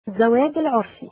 الزواج العرفي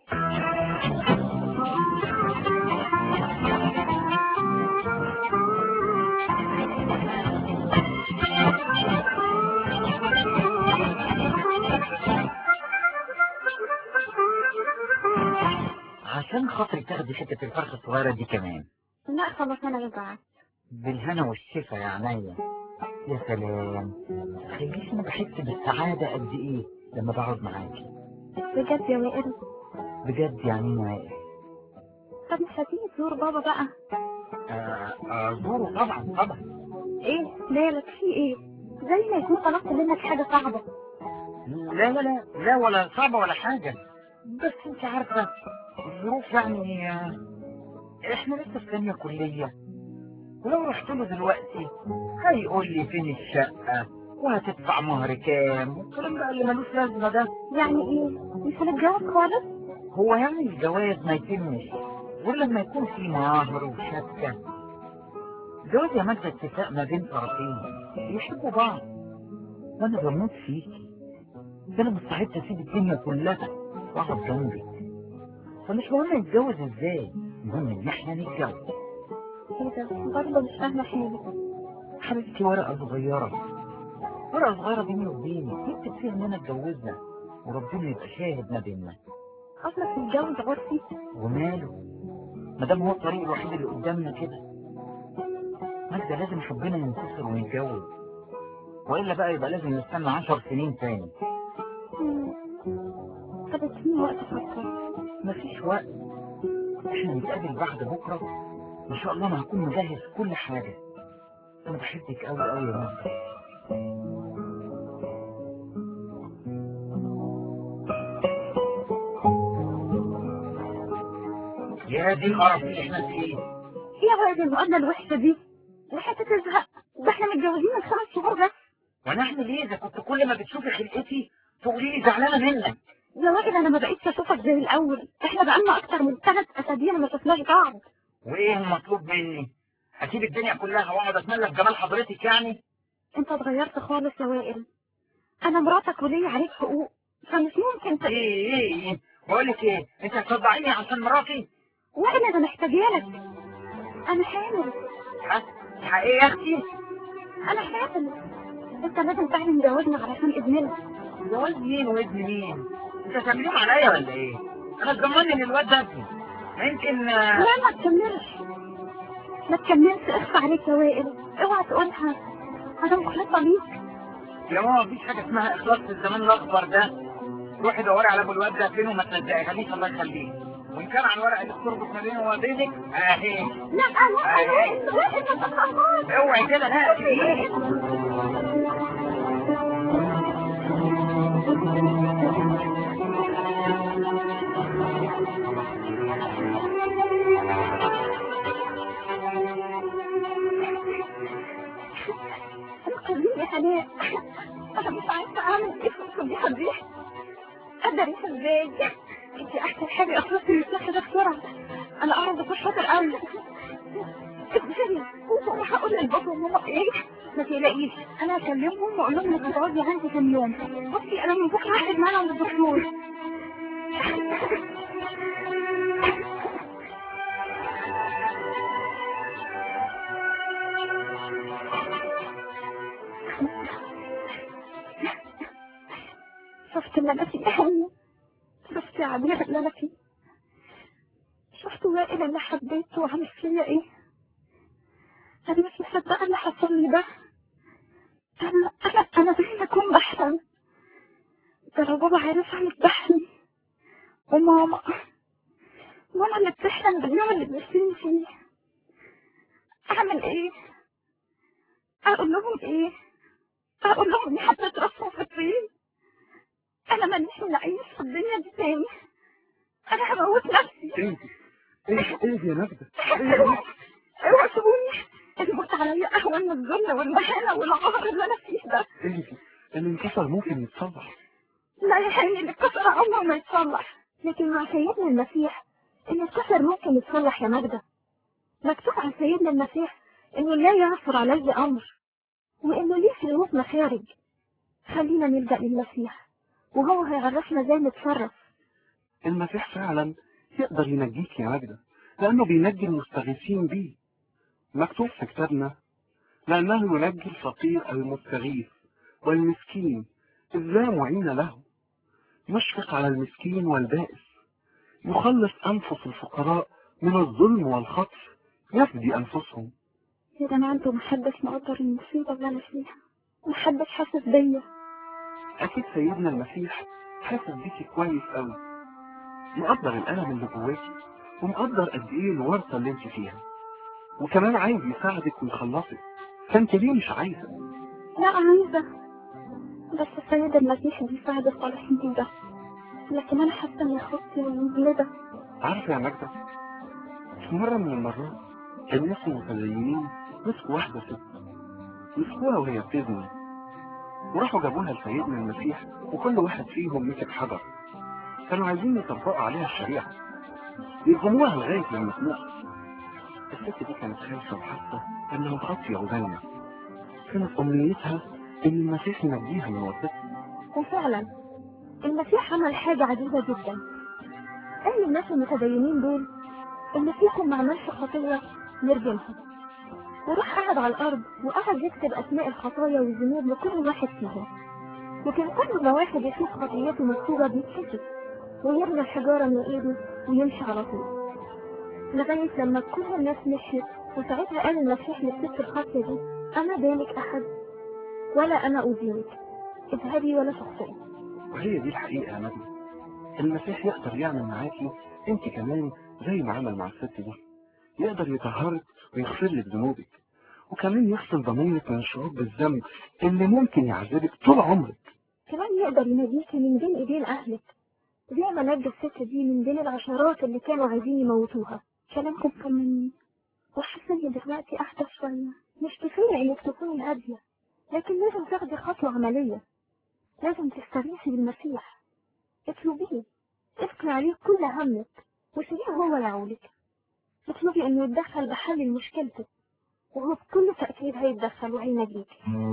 عشان خاطري تاخدي حتة الفرخة الصغيرة دي كمان لا خلاص انا رجعت بالهنا والشفا يا عينيا يا سلام خليش انا بحس بالسعادة قد ايه لما بقعد معاكي بجد يا وائل بجد يعني ايه طب مش هتيجي تزور بابا بقى آه، ازوره طبعا طبعا ايه مالك في ايه زي ما يكون طلبت منك حاجة صعبة لا لا لا لا ولا صعبة ولا حاجة بس انت عارفة الظروف يعني آه، احنا لسه في ثانية كلية ولو رحت له دلوقتي هيقول لي فين الشقة وهتدفع مهر كام والكلام بقى اللي ملوش لازمة ده يعني ايه مش هنتجوز خالص هو يعني الجواز ما يتمش غير لما يكون في مهر وشبكة الجواز يا مجد اتفاق ما بين طرفين يحبوا بعض وانا بموت فيكي ده انا مستعد اسيب الدنيا كلها واقعد جنبك فمش مهم نتجوز ازاي المهم ان احنا نتجوز ايه ده برضه مش فاهمة حاجة حبيبتي ورقة صغيرة ورقة صغيرة بيني وبينك نكتب فيها اننا اتجوزنا وربنا يبقى شاهد ما بيننا اصلك متجوز عرفي وماله ما دام هو الطريق الوحيد اللي قدامنا كده مجدة لازم حبنا ينتصر ونتجوز والا بقى يبقى لازم نستنى عشر سنين تاني مم. طب اديني وقت افكر مفيش وقت احنا نتقابل بعد بكرة ان شاء الله انا هكون مجهز كل حاجة انا بحبك قوي قوي يا مجدة يا دي القرف اللي احنا فيه ايه يا وائل المقابلة الوحشة دي وحتى تزهق ده احنا متجوزين من خمس شهور بس وانا اعمل ايه اذا كنت كل ما بتشوفي خلقتي تقولي لي زعلانه منك يا وائل انا ما بقيتش اشوفك زي الاول احنا بقالنا اكتر من ثلاث اسابيع ما شفناش بعض وايه المطلوب مني اسيب الدنيا كلها واقعد اتملى في جمال حضرتك يعني انت اتغيرت خالص يا وائل انا مراتك وليا عليك حقوق فمش ممكن ت... ايه ايه ايه بقول لك ايه انت هتصدعيني عشان مراتي وائل انا محتاجه لك انا حامل ها ها، ايه يا اختي انا حامل انت لازم تعلن جوازنا علشان ابننا جواز مين وابن مين انت هتعمليهم عليا ولا ايه انا اتجمعني ان الواد ده ابني ما يمكن آه، لا ما تكملش ما تكملش اخفى عليك يا وائل اوعى تقولها انا مخلصه ليك يا ماما مفيش حاجه اسمها اخلاص في الزمان الاخضر ده روحي دوري على ابو الواد ده فين وما تنزعيهاليش الله يخليه وان كان عن ورقه اللي بتربط ما بينه وما بينك اهي لا انا انا وائل ما تخافش اوعي كده لا في ايه خليني يا حنان انا مش عارفه اعمل ايه في الفضيحه دي ادرس ازاي انت احسن حاجه اخلصي من الشخص ده بسرعه انا اعرف اكون شاطر قوي ازاي وراح اقول للبابا وماما ايه ما تقلقيش انا هكلمهم واقول لهم انك هتقعدي عندي كام يوم بصي انا من بكره هقعد معانا عند الدكتور شفت اللي انا فيه اهلي شفت يا عبير اللي انا فيه شفت وائل اللي حبيته وعمل فيا ايه انا مش مصدقه اللي حصل لي ده انا انا انا زي ما اكون بحلم ده لو بابا عارف انا بحلم وماما ماما اللي بتحلم باليوم اللي بنسيني فيه اعمل ايه اقول لهم ايه اقول لهم اني حطيت راسهم في الطين انا ماليش من اعيش في الدنيا دي تاني انا هموت نفسي ايه ايه ايه يا نجدة اوعى تسيبوني الموت عليا اهون من الذل والمهانه والعار اللي انا فيه ده ايه اللي انكسر ممكن يتصلح لا يا حبيبي اللي اتكسر عمره ما يتصلح لكن مع سيدنا المسيح ان الكسر ممكن يتصلح يا ماجدة مكتوب عن سيدنا المسيح انه لا يعثر عليه امر وانه ليه في الموت مخارج خلينا نلجأ للمسيح وهو هيعرفنا ازاي نتصرف المسيح فعلا يقدر ينجيك يا مجدة لأنه بينجي المستغيثين بيه مكتوب في كتابنا لأنه ينجي الفقير المستغيث والمسكين إذ لا معين له يشفق على المسكين والبائس يخلص أنفس الفقراء من الظلم والخطف يفدي أنفسهم يا جماعة انتوا محدش مقدر المصيبة اللي أنا فيها محدش حاسس بيا أكيد سيدنا المسيح حاسس بيكي كويس أوي مقدر الألم اللي جواكي ومقدر قد إيه الورطة اللي أنت فيها وكمان عايز يساعدك ويخلصك فأنت ليه مش عايزة؟ لا عايزة بس السيد المسيح بيساعد الصالحين ده لكن أنا حاسة إني خطي ومجلدة عارفة يا ماجدة في مرة من المرات كان ناس متدينين مسكوا واحدة ست مسكوها وهي بتزني وراحوا جابوها لسيدنا المسيح وكل واحد فيهم مسك حجر كانوا عايزين يطبقوا عليها الشريعة يرجموها لغاية لما تموت الست دي كانت خايفة وحاسة إنها خاطية وزانية كانت أمنيتها إن المسيح ينجيها من وردتها وفعلا المسيح عمل حاجة عجيبة جدا قال للناس المتدينين دول اللي فيكم ما عملش خطية يرجمها وراح قعد على الأرض وقعد يكتب أسماء الخطايا والذنوب لكل واحد فيهم وكان كل ما واحد يشوف خطيته مكتوبة بيتحكي ويرمي الحجارة من إيده ويمشي على طول لغاية لما كل الناس مشيت وساعتها قال المسيح للست الخاطية دي أنا دانك أحد ولا أنا أدينك اذهبي ولا تخطئي وهي دي الحقيقة يا مجدة المسيح يقدر يعمل معاكي انت كمان زي ما عمل مع الست دي يقدر يطهرك ويغفر لك ذنوبك وكمان يغسل ضميرك من الشعور بالذنب اللي ممكن يعذبك طول عمرك كمان يقدر ينجيكي من بين ايدين اهلك زي ما نجى الست دي من بين العشرات اللي كانوا عايزين يموتوها كلامكم طمني وحاسه اني دلوقتي اهدى شويه مش كفايه انك تكوني هاديه لكن لازم تاخدي خطوه عمليه لازم تستغيثي بالمسيح اطلبيه افقي عليه كل همك وسيبيه هو يعولك اطلبي انه يتدخل بحل لمشكلتك وهو بكل تأكيد هيتدخل وهينجيك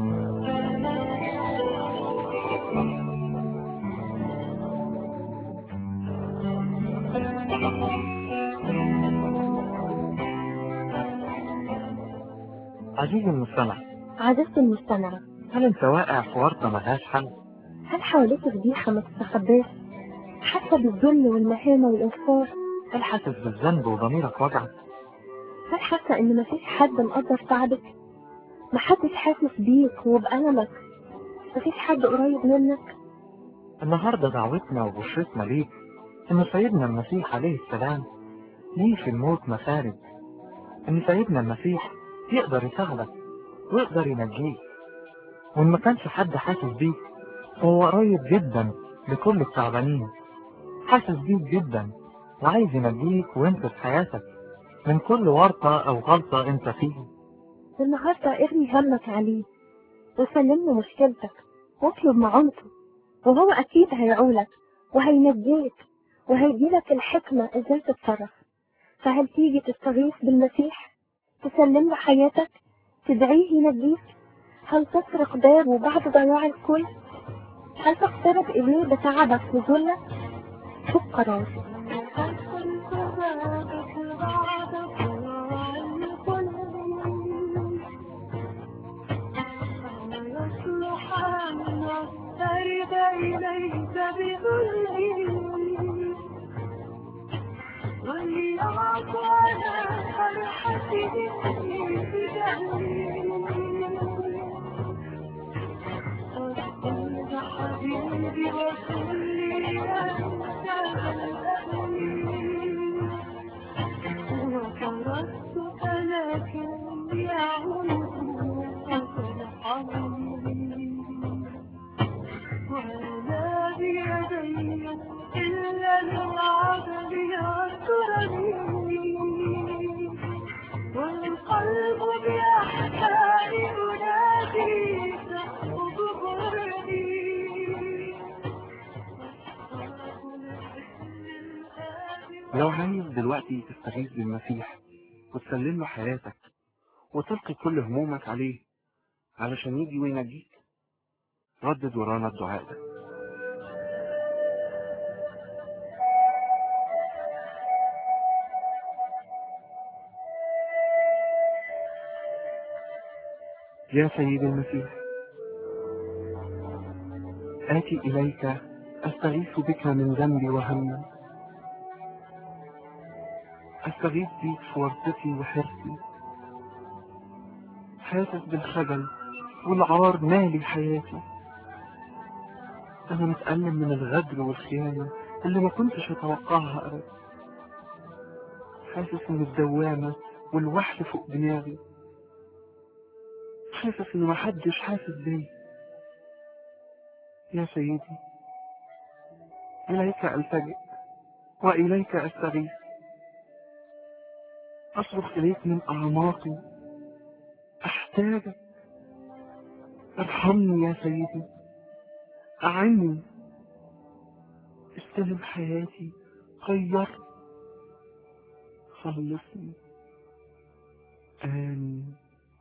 عزيزي المستمع عزيزتي المستمعة هل انت واقع في ورطة ملهاش حل؟ هل حواليك فضيحة ما تستخباش حاسة بالذل والمهانة والإنكار هل حاسس بالذنب وضميرك وجعك؟ هل حاسة إن مفيش حد مقدر تعبك محدش حاسس بيك وبألمك مفيش حد قريب منك النهاردة دعوتنا وبشرتنا ليك إن سيدنا المسيح عليه السلام ليه في الموت مخارج إن سيدنا المسيح يقدر يساعدك ويقدر ينجيك وإن ما كانش حد حاسس بيك هو قريب جدا لكل التعبانين حاسس بيك جدا وعايز ينجيك وانت في حياتك من كل ورطة أو غلطة انت فيها النهاردة ارمي همك عليه وسلمله مشكلتك واطلب معونته وهو أكيد هيعولك وهينجيك وهيديلك الحكمة ازاي تتصرف فهل تيجي تستغيث بالمسيح تسلم له حياتك تدعيه ينجيك هل تطرق بابه بعد ضياع الكل هل تقترب إليه بتعبك وذلك خذ قرار إليك بذلي وليعط على فرحته بدهري أصبر حبيبي وكلي أنت الأهلي وفرست لكن يعود فسبحاني ولا بيدي إلا العدل يذكرني والقلب بأحكام يناديك اغفرني لو عايز دلوقتي تستغيث بالمسيح وتسلم له حياتك وتلقي كل همومك عليه علشان يجي وينجيك ردد ورانا الدعاء ده يا سيد المسيح آتي إليك أستغيث بك من ذنبي وهمي أستغيث بيك في ورطتي وحرصي حاسس بالخجل والعار مالي حياتي أنا متألم من الغدر والخيانة اللي ما كنتش أتوقعها أبدا حاسس إن الدوامة والوحل فوق دماغي حاسس إن محدش حاسس بيا يا سيدي إليك ألتجئ وإليك أستغيث أصرخ إليك من أعماقي أحتاجك ارحمني يا سيدي أعني استلم حياتي غير خلصني آمين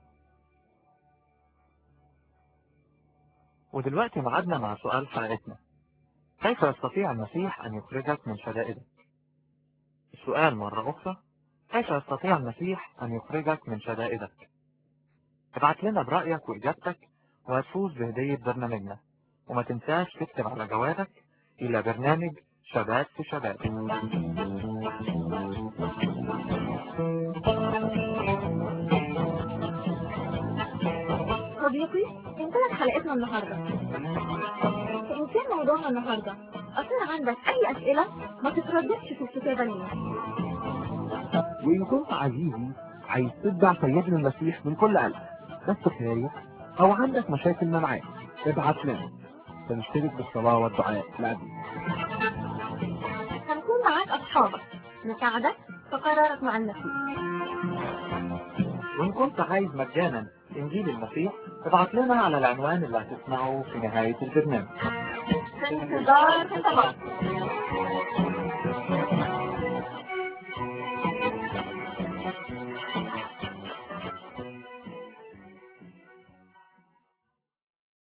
ودلوقتي معادنا مع سؤال حلقتنا كيف يستطيع المسيح أن يخرجك من شدائدك؟ السؤال مرة أخرى كيف يستطيع المسيح أن يخرجك من شدائدك؟ ابعت لنا برأيك وإجابتك وهتفوز بهدية برنامجنا وما تنساش تكتب على جوابك إلى برنامج شباب في شباب صديقي انتهت حلقتنا النهارده فإن كان موضوعنا النهارده أثار عندك أي أسئلة ما تترددش في الكتابة لنا وإن كنت عزيزي عايز تتبع سيدنا المسيح من كل قلب بس خايف أو عندك مشاكل معاه ابعت لنا سنشترك بالصلاة والدعاء لأبي هنكون معاك أصحابك نساعدك في قرارك مع المسيح وإن كنت عايز مجانا إنجيل المسيح ابعت لنا على العنوان اللي هتسمعه في نهاية البرنامج في انتظار خطابات